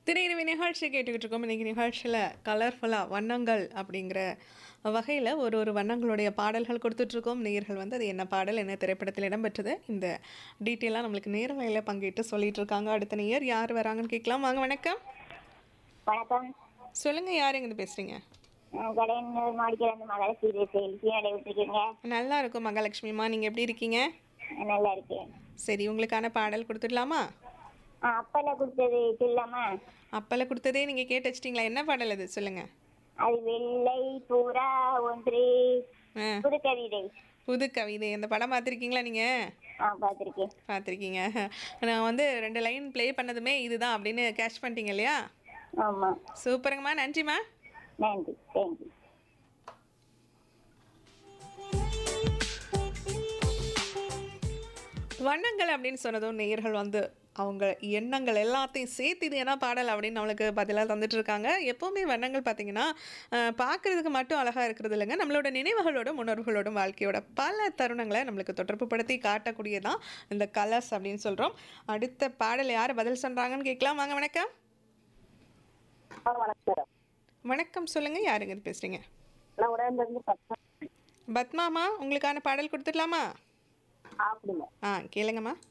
திரையிறவி நிகழ்ச்சி கேட்டுக்கிட்டு இருக்கோம் இன்றைக்கி நிகழ்ச்சியில் கலர்ஃபுல்லாக வண்ணங்கள் அப்படிங்கிற வகையில் ஒரு ஒரு வண்ணங்களுடைய பாடல்கள் கொடுத்துட்ருக்கோம் நேயர்கள் வந்து அது என்ன பாடல் என்ன திரைப்படத்தில் இடம்பெற்றது இந்த டீட்டெயிலாக நம்மளுக்கு நேரலையில் பங்கிட்டு சொல்லிட்டு இருக்காங்க அடுத்த நேயர் யார் வராங்கன்னு கேட்கலாம் வாங்க வணக்கம் வணக்கம் சொல்லுங்கள் யார் எங்கேருந்து பேசுகிறீங்க கடையன் மாடிக்கிற அந்த மகள சீரியஸ் எழுச்சி நடை விட்டுருக்கீங்க நல்லா இருக்கும் மகாலட்சுமிமா நீங்கள் எப்படி இருக்கீங்க நல்லா இருக்கேன் சரி உங்களுக்கான பாடல் கொடுத்துடலாமா ஆ, அப்பல கொடுத்தது சொல்லாமா அப்பல கொடுத்ததே நீங்கள் கேட்டு வச்சிட்டிங்களா என்ன பாடல் அது சொல்லுங்கள் அது வெள்ளை பூரா ஒன்று ஆ புது கவிதை புது கவிதை அந்த படம் பார்த்துருக்கீங்களா நீங்கள் ஆ பார்த்துருக்கேன் பார்த்துருக்கீங்க நான் வந்து ரெண்டு லைன் ப்ளே பண்ணதுமே இதுதான் அப்படின்னு கேட்ச் பண்ணிட்டீங்க இல்லையா ஆமாம் சூப்பருங்கம்மா நன்றிம்மா நன்றி தேங்க்யூ வண்ணங்கள் அப்படின்னு சொன்னதும் நேயர்கள் வந்து அவங்க எண்ணங்கள் எல்லாத்தையும் சேர்த்து இது என்ன பாடல் அப்படின்னு நம்மளுக்கு பதிலாக தந்துட்டு இருக்காங்க எப்போவுமே வண்ணங்கள் பார்த்தீங்கன்னா அஹ், பார்க்கறதுக்கு மட்டும் அழகாக இருக்கிறது இல்லைங்க நம்மளோட நினைவுகளோடும் உணர்வுகளோடும் வாழ்க்கையோட பல தருணங்களை நம்மளுக்கு தொடர்புபடுத்தி காட்டக்கூடியதான் இந்த கலர்ஸ் அப்படின்னு சொல்கிறோம் அடுத்த பாடல் யார் பதில் சொல்கிறாங்கன்னு கேட்கலாம் வாங்க வணக்கம் வணக்கம் வணக்கம் சொல்லுங்கள் யாருங்க இது பேசுகிறீங்க நான் உடம்பு பத்து பத்மாமா உங்களுக்கான பாடல் கொடுத்துடலாமா அப்படிங்க ஆ கேளுங்கம்மா